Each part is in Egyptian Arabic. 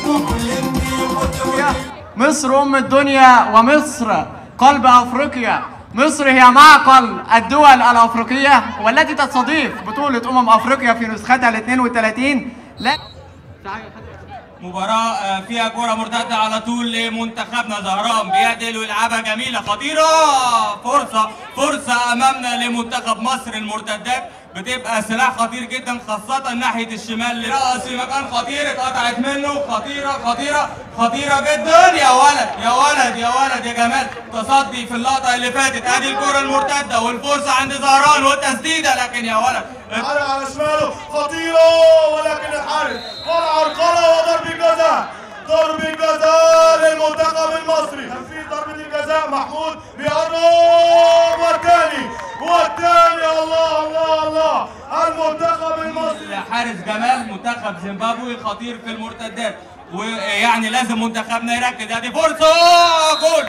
مصر أم الدنيا ومصر قلب أفريقيا مصر هي معقل الدول الأفريقية والتي تستضيف بطولة أمم أفريقيا في نسختها ال 32 لا مباراة آه، فيها كرة مرتدة على طول لمنتخبنا زهران بيعدل ويلعبها جميلة خطيرة فرصة فرصة أمامنا لمنتخب مصر المرتدات بتبقى سلاح خطير جدا خاصة ناحية الشمال رأس في مكان خطير اتقطعت منه خطيرة خطيرة خطيرة جدا يا ولد يا ولد يا ولد يا جمال تصدي في اللقطة اللي فاتت ادي الكرة المرتدة والفرصة عند زهران والتسديدة لكن يا ولد على على شماله خطيرة ولكن الحارس طلع القلة وضرب جزاء ضرب جزاء للمنتخب المصري تنفيذ ضربة الجزاء محمود بيقرب والثاني والثاني الله الله الله المنتخب المصري حارس جمال منتخب زيمبابوي خطير في المرتدات ويعني لازم منتخبنا يركز ادي فرصه جول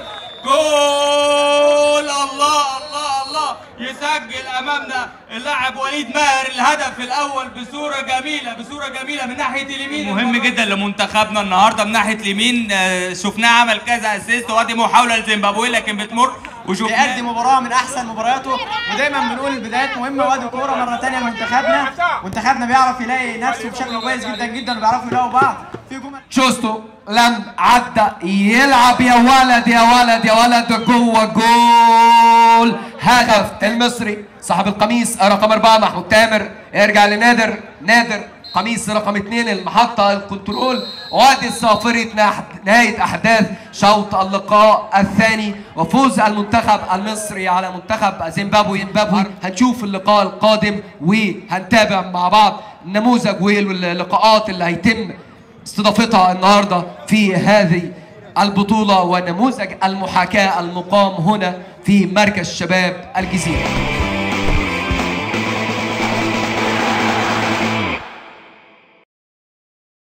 جول الله الله الله يسجل امامنا اللاعب وليد ماهر الهدف الاول بصوره جميله بصوره جميله من ناحيه اليمين مهم جدا لمنتخبنا النهارده من ناحيه اليمين آه، شفناه عمل كذا اسيست وادي محاوله لزيمبابوي لكن بتمر وشفناه بيأدي مباراة من أحسن مبارياته ودايما بنقول البدايات مهمة وادي كورة مرة تانية لمنتخبنا منتخبنا بيعرف يلاقي نفسه بشكل كويس جدا جدا وبيعرفوا يلاقوا بعض في جمل شوستو لم عدى يلعب يا ولد يا ولد يا ولد جوه جول هدف المصري صاحب القميص رقم أربعة محمود تامر يرجع لنادر نادر قميص رقم اثنين المحطة الكنترول وادي الصافرة نح- نهاية أحداث شوط اللقاء الثاني وفوز المنتخب المصري على منتخب زيمبابوي زيمبابوي هنشوف اللقاء القادم وهنتابع مع بعض نموذج واللقاءات اللي هيتم استضافتها النهارده في هذه البطولة ونموذج المحاكاة المقام هنا في مركز شباب الجزيرة